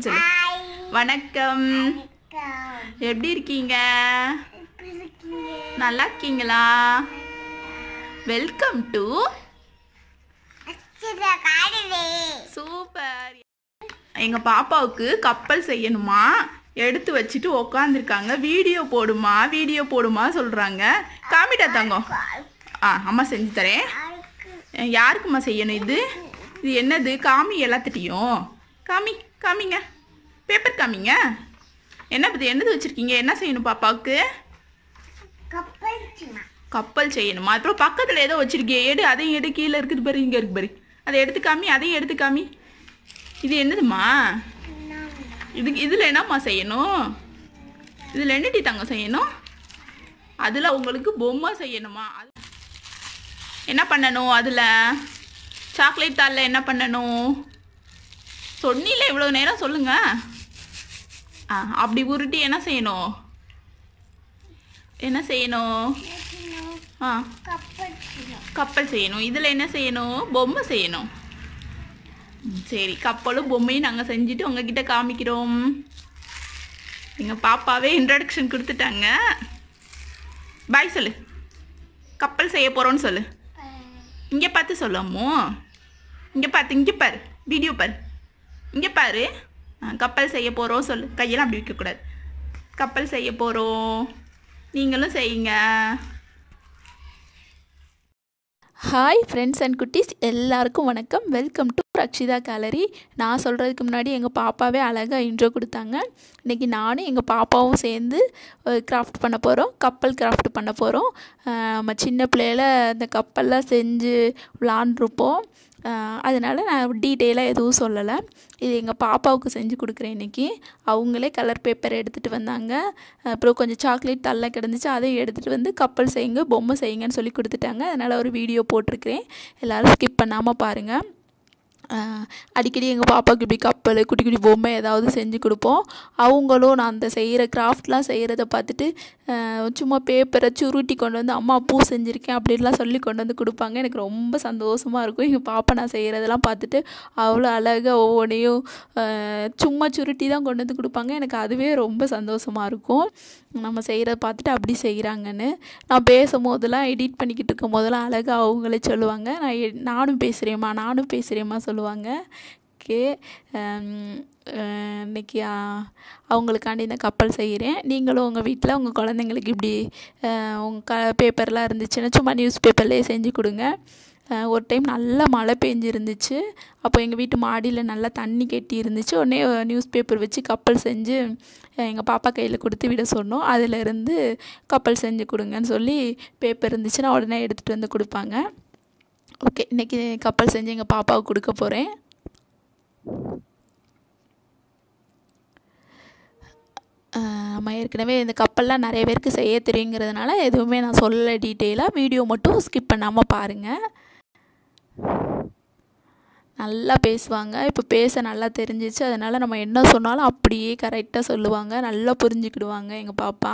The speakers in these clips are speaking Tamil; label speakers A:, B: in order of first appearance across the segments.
A: வணக்கம் சொல்லு வணக்கம் எப்படி இருக்கீங்க நல்லா இருக்கீங்களா வெல்கம் டு சூப்பர் எங்க பாப்பாவுக்கு கப்பல் செய்யணுமா எடுத்து வச்சுட்டு உக்காந்துருக்காங்க வீடியோ போடுமா வீடியோ போடுமா சொல்றாங்க காமிட்டா தங்கம் ஆ அம்மா செஞ்சு தரேன் அஹ் யாருக்கும்மா செய்யணும் இது இது என்னது காமி எல்லாத்துட்டையும் காமி காமிங்க பேப்பர் காமிங்க என்ன பத்தி என்னது வச்சுருக்கீங்க என்ன செய்யணும் பாப்பாவுக்கு கப்பல் செய்யணுமா அப்புறம் பக்கத்தில் ஏதோ வச்சிருக்கியே எடு அதையும் எடு கீழே இருக்குது பாரு இங்கே இருக்கு பாரு அதை எடுத்து காமி அதையும் எடுத்து காமி இது என்னதுமா இதுக்கு இதில் என்னம்மா செய்யணும் இதில் என்ன டீ தங்கம் செய்யணும் அதில் உங்களுக்கு பொம்மை செய்யணுமா அது என்ன பண்ணணும் அதில் சாக்லேட் தாளில் என்ன பண்ணணும் சொன்னில இவ்வளோ நேரம் சொல்லுங்க ஆ அப்படி உருட்டி என்ன செய்யணும் என்ன செய்யணும் ஆ கப்பல் செய்யணும் இதில் என்ன செய்யணும் பொம்மை செய்யணும் ம், சரி கப்பலும் பொம்மையும் நாங்கள் செஞ்சுட்டு உங்ககிட்ட காமிக்கிறோம் எங்கள் பாப்பாவே இன்ட்ரடக்ஷன் கொடுத்துட்டாங்க பாய் சொல்லு கப்பல் செய்ய போகிறோன்னு சொல்லு இங்கே பார்த்து சொல்லு அம்மு இங்கே பார்த்து இங்கே பாரு வீடியோ பாரு இங்கே பாரு ஆ, கப்பல் செய்ய போகிறோம் சொல்லு கையெல்லாம் அப்படி வைக்கக்கூடாது கப்பல் செய்ய போகிறோம் நீங்களும் செய்யுங்க
B: ஹாய் ஃப்ரெண்ட்ஸ் அண்ட் குட்டீஸ் எல்லாருக்கும் வணக்கம் வெல்கம் டு ரக்ஷிதா கேலரி நான் சொல்கிறதுக்கு முன்னாடி எங்கள் பாப்பாவே அழகாக இன்ட்ரோ கொடுத்தாங்க இன்றைக்கி நானும் எங்கள் பாப்பாவும் சேர்ந்து கிராஃப்ட் பண்ண போகிறோம் கப்பல் கிராஃப்ட் பண்ண போகிறோம் நம்ம சின்ன பிள்ளையில இந்த கப்பல்லாம் செஞ்சு விளாண்டுருப்போம் அதனால் நான் டீட்டெயிலாக எதுவும் சொல்லலை இது எங்கள் பாப்பாவுக்கு செஞ்சு கொடுக்குறேன் இன்றைக்கி அவங்களே கலர் பேப்பர் எடுத்துகிட்டு வந்தாங்க அப்புறம் கொஞ்சம் சாக்லேட் தள்ள கிடந்துச்சு அதையும் எடுத்துகிட்டு வந்து கப்பல் செய்யுங்க பொம்மை செய்யுங்கன்னு சொல்லி கொடுத்துட்டாங்க அதனால் ஒரு வீடியோ போட்டிருக்கிறேன் எல்லோரும் ஸ்கிப் பண்ணாமல் பாருங்கள் ஆஹ் அடிக்கடி எங்கள் பாப்பாவுக்கு இப்படி கப்பல் குட்டி குட்டி பொம்மை ஏதாவது செஞ்சு கொடுப்போம் அவங்களும் நான் அந்த செய்கிற கிராஃப்ட்லாம் செய்கிறத பார்த்துட்டு ஆஹ் சும்மா பேப்பரை சுருட்டி கொண்டு வந்து அம்மா பூ செஞ்சுருக்கேன் அப்படின்லாம் சொல்லி கொண்டு வந்து கொடுப்பாங்க எனக்கு ரொம்ப சந்தோஷமாக இருக்கும் எங்கள் பாப்பா நான் செய்கிறதெல்லாம் பார்த்துட்டு அவ்வளோ அழகாக ஒவ்வொன்றையும் ஆஹ் சும்மா சுருட்டி தான் கொண்டு வந்து கொடுப்பாங்க எனக்கு அதுவே ரொம்ப சந்தோஷமாக இருக்கும் நம்ம செய்கிறத பார்த்துட்டு அப்படி செய்கிறாங்கன்னு நான் பேசும் போதெல்லாம் எடிட் பண்ணிக்கிட்டு இருக்கும் போதெல்லாம் அழகாக அவங்களே சொல்லுவாங்க நான் எ- நானும் பேசுகிறேம்மா நானும் பேசுகிறேம்மா சொல்லுவாங்க ஓகே இன்னைக்கு ஆ, அவங்களுக்காண்டி இந்த கப்பல் செய்கிறேன் நீங்களும் உங்கள் வீட்டில் உங்கள் குழந்தைங்களுக்கு இப்படி உங்கள் க பேப்பர்லாம் இருந்துச்சுன்னா சும்மா நியூஸ் பேப்பர்லேயே செஞ்சு கொடுங்க அஹ் ஒரு டைம் நல்லா மழை பெஞ்சிருந்துச்சு அப்போ எங்கள் வீட்டு மாடியில் நல்லா தண்ணி கெட்டி இருந்துச்சு உடனே நியூஸ் பேப்பர் வச்சு கப்பல் செஞ்சு எங்கள் பாப்பா கையில் கொடுத்து விட சொன்னோம் அதிலிருந்து கப்பல் செஞ்சு கொடுங்கன்னு சொல்லி பேப்பர் இருந்துச்சுன்னா உடனே எடுத்துகிட்டு வந்து கொடுப்பாங்க ஓகே இன்றைக்கி கப்பல் செஞ்சு எங்கள் பாப்பாவுக்கு கொடுக்க போகிறேன் நம்ம ஏற்கனவே இந்த கப்பல்லாம் நிறைய பேருக்கு செய்ய தெரியுங்கிறதுனால எதுவுமே நான் சொல்லலை டீட்டெயிலாக வீடியோ மட்டும் ஸ்கிப் பண்ணாமல் பாருங்கள் நல்லா பேசுவாங்க இப்போ பேச நல்லா தெரிஞ்சிச்சு அதனால் நம்ம என்ன சொன்னாலும் அப்படியே கரெக்டாக சொல்லுவாங்க நல்லா புரிஞ்சுக்கிடுவாங்க எங்கள் பாப்பா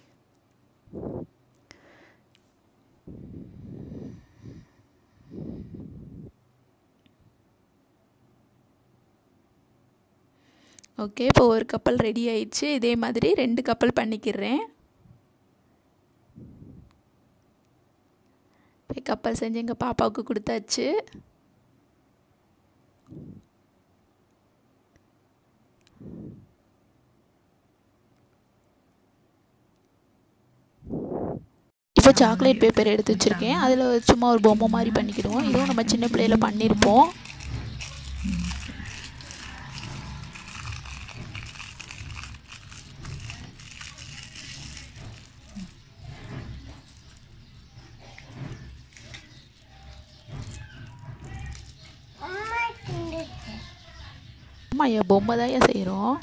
B: ஓகே இப்போ ஒரு கப்பல் ரெடி ஆயிடுச்சு இதே மாதிரி ரெண்டு கப்பல் பண்ணிக்கிறேன் இப்போ கப்பல் செஞ்சு எங்கள் பாப்பாவுக்கு கொடுத்தாச்சு இப்போ சாக்லேட் பேப்பர் எடுத்து வச்சுருக்கேன் அதில் சும்மா ஒரு பொம்மை மாதிரி பண்ணிக்கிடுவோம் இதுவும் நம்ம சின்ன பிள்ளையில பண்ணியிருப்போம் அம்மா என் பொம்மை தான் ஏன் செய்கிறோம்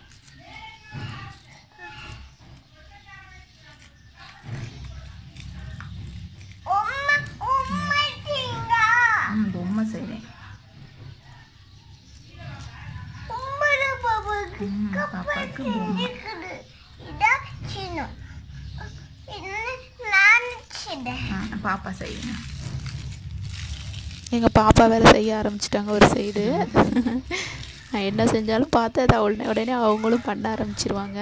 A: ம் பொம்மை செய்கிறேன் ம், பாப்பாவுக்கு பொம்மை ஆ, பாப்பா செய்யணும்
B: எங்கள் பாப்பா வேறு செய்ய ஆரம்பிச்சிட்டாங்க ஒரு சைடு நான் என்ன செஞ்சாலும் பார்த்து அதை உடனே உடனே அவங்களும் பண்ண ஆரம்பிச்சிருவாங்க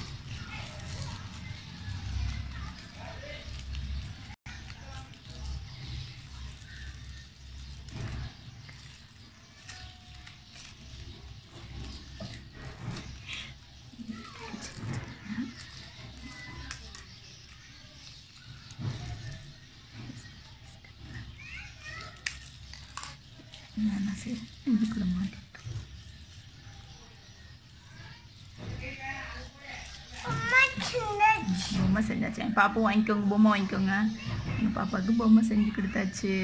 A: என்ன செய்யும் இது கூட மாட்டி பொம்மை செஞ்சாச்சு என் பாப்பா வாங்கிக்கோங்க பொம்மை வாங்கிக்கோங்க எங்கள் பாப்பாவுக்கு பொம்மை செஞ்சு கொடுத்தாச்சு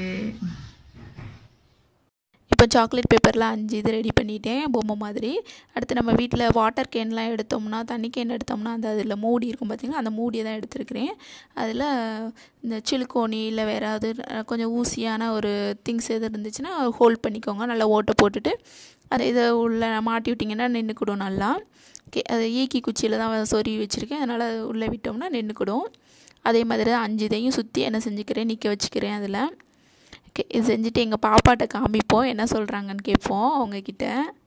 B: இப்போ சாக்லேட் பேப்பரில் அஞ்சு இது ரெடி பண்ணிட்டேன் பொம்மை மாதிரி அடுத்து நம்ம வீட்டில் வாட்டர் கேன்லாம் எடுத்தோம்னா தண்ணி கேன் எடுத்தோம்னா அந்த அதில் மூடி இருக்கும் பார்த்திங்களா அந்த மூடியை தான் எடுத்துருக்கிறேன் அதில் இந்த சிலுக்கோணி இல்லை வேறு ஏதாவது அஹ், கொஞ்சம் ஊசியான ஒரு திங்ஸ் எது இருந்துச்சுன்னா ஹோல்ட் பண்ணிக்கோங்க நல்லா ஓட்டை போட்டுட்டு அதை இதை உள்ளே மாட்டி விட்டிங்கன்னா நின்றுக்கிடும் நல்லா கே அது ஈக்கி குச்சியில் தான் சொருவி வச்சுருக்கேன் அதனால் உள்ளே விட்டோம்னா நின்றுக்கிடும் அதே மாதிரி தான் அஞ்சு இதையும் சுற்றி என்ன செஞ்சுக்கிறேன் நிற்க வச்சுக்கிறேன் அதில் ஓகே இது செஞ்சுட்டு எங்கள் பாப்பாட்ட காமிப்போம் என்ன சொல்கிறாங்கன்னு கேட்போம் அவங்கக்கிட்ட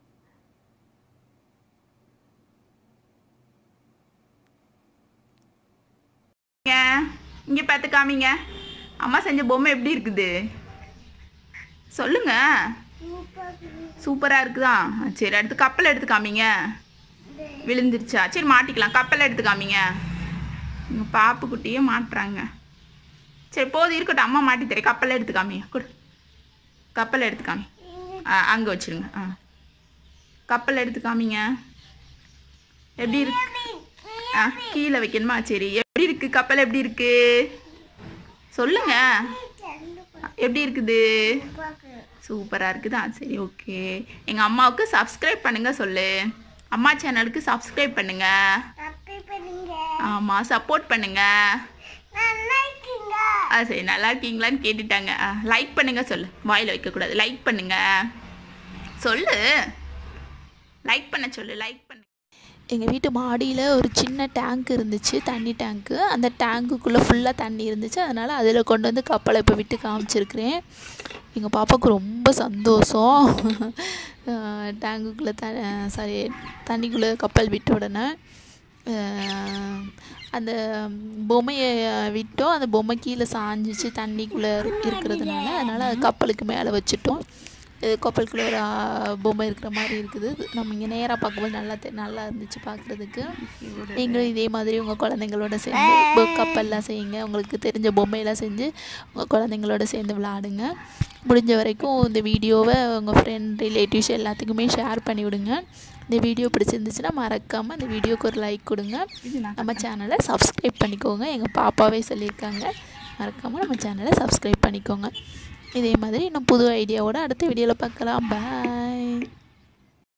A: இங்கே பார்த்து காமிங்க அம்மா செஞ்ச பொம்மை எப்படி இருக்குது சொல்லுங்க சூப்பராக இருக்குதா சரி அடுத்து கப்பல் எடுத்து காமிங்க விழுந்துருச்சா சரி மாட்டிக்கலாம் கப்பல் எடுத்து காமிங்க எங்கள் பாப்பு குட்டியே மாட்டுறாங்க சரி போதும் இருக்கட்டும் அம்மா மாட்டி தரேன் கப்பல் எடுத்து காமிங்க கொடு கப்பல் எடுத்து காமி ஆ அங்கே வச்சிருங்க ஆ கப்பல் எடுத்து காமிங்க எப்படி இருக்கு ஆ கீழே வைக்கணுமா சரி எப்படி இருக்கு கப்பல் எப்படி இருக்கு சொல்லுங்க எப்படி இருக்குது சூப்பராக இருக்குதா சரி ஓகே எங்கள் அம்மாவுக்கு சப்ஸ்கிரைப் பண்ணுங்க சொல்லு அம்மா சேனலுக்கு சப்ஸ்கிரைப் பண்ணுங்க ஆமாம் சப்போர்ட் பண்ணுங்க ஆ சரி நல்லா இருக்கீங்களான்னு கேட்டுட்டாங்க லைக் பண்ணுங்க சொல்லு வாயில் வைக்கக்கூடாது லைக் பண்ணுங்க சொல்லு லைக் பண்ண சொல்லு லைக் பண்ணு
B: எங்கள் வீட்டு மாடியில் ஒரு சின்ன டேங்க் இருந்துச்சு தண்ணி டேங்க்கு அந்த டேங்க்குள்ளே ஃபுல்லாக தண்ணி இருந்துச்சு அதனால் அதில் கொண்டு வந்து கப்பலை இப்போ விட்டு காமிச்சிருக்கிறேன் எங்கள் பாப்பாவுக்கு ரொம்ப சந்தோஷம் டேங்குக்குள்ளே த சாரி தண்ணிக்குள்ளே கப்பல் விட்ட உடனே அஹ், அந்த பொம்மையை விட்டோம் அந்த பொம்மை கீழே சாஞ்சிச்சு தண்ணிக்குள்ளே இருக்கிறதுனால அதனால் கப்பலுக்கு மேலே வச்சுட்டோம் இது கப்பலுக்குள்ள ஒரு ஆ, பொம்மை இருக்கிற மாதிரி இருக்குது நம்ம இங்கே நேராக பார்க்கும்போது நல்லா தெ- நல்லா இருந்துச்சு பார்க்குறதுக்கு நீங்களும் இதே மாதிரி உங்கள் குழந்தைங்களோட சேர்ந்து இப்போ கப்பல்லாம் செய்யுங்க உங்களுக்கு தெரிஞ்ச பொம்மையெல்லாம் செஞ்சு உங்கள் குழந்தைங்களோட சேர்ந்து விளாடுங்க முடிஞ்ச வரைக்கும் இந்த வீடியோவை உங்கள் ஃப்ரெண்ட் ரிலேட்டிவ்ஸ் எல்லாத்துக்குமே ஷேர் பண்ணி விடுங்க இந்த வீடியோ பிடிச்சிருந்துச்சுன்னா மறக்காமல் இந்த வீடியோக்கு ஒரு லைக் கொடுங்க
A: இது நான்
B: நம்ம சேனலை சப்ஸ்கிரைப் பண்ணிக்கோங்க எங்கள் பாப்பாவே சொல்லியிருக்காங்க மறக்காமல் நம்ம சேனலை சப்ஸ்கிரைப் பண்ணிக்கோங்க இதே மாதிரி இன்னும் புது ஐடியாவோட அடுத்த வீடியோவில் பார்க்கலாம் பாய்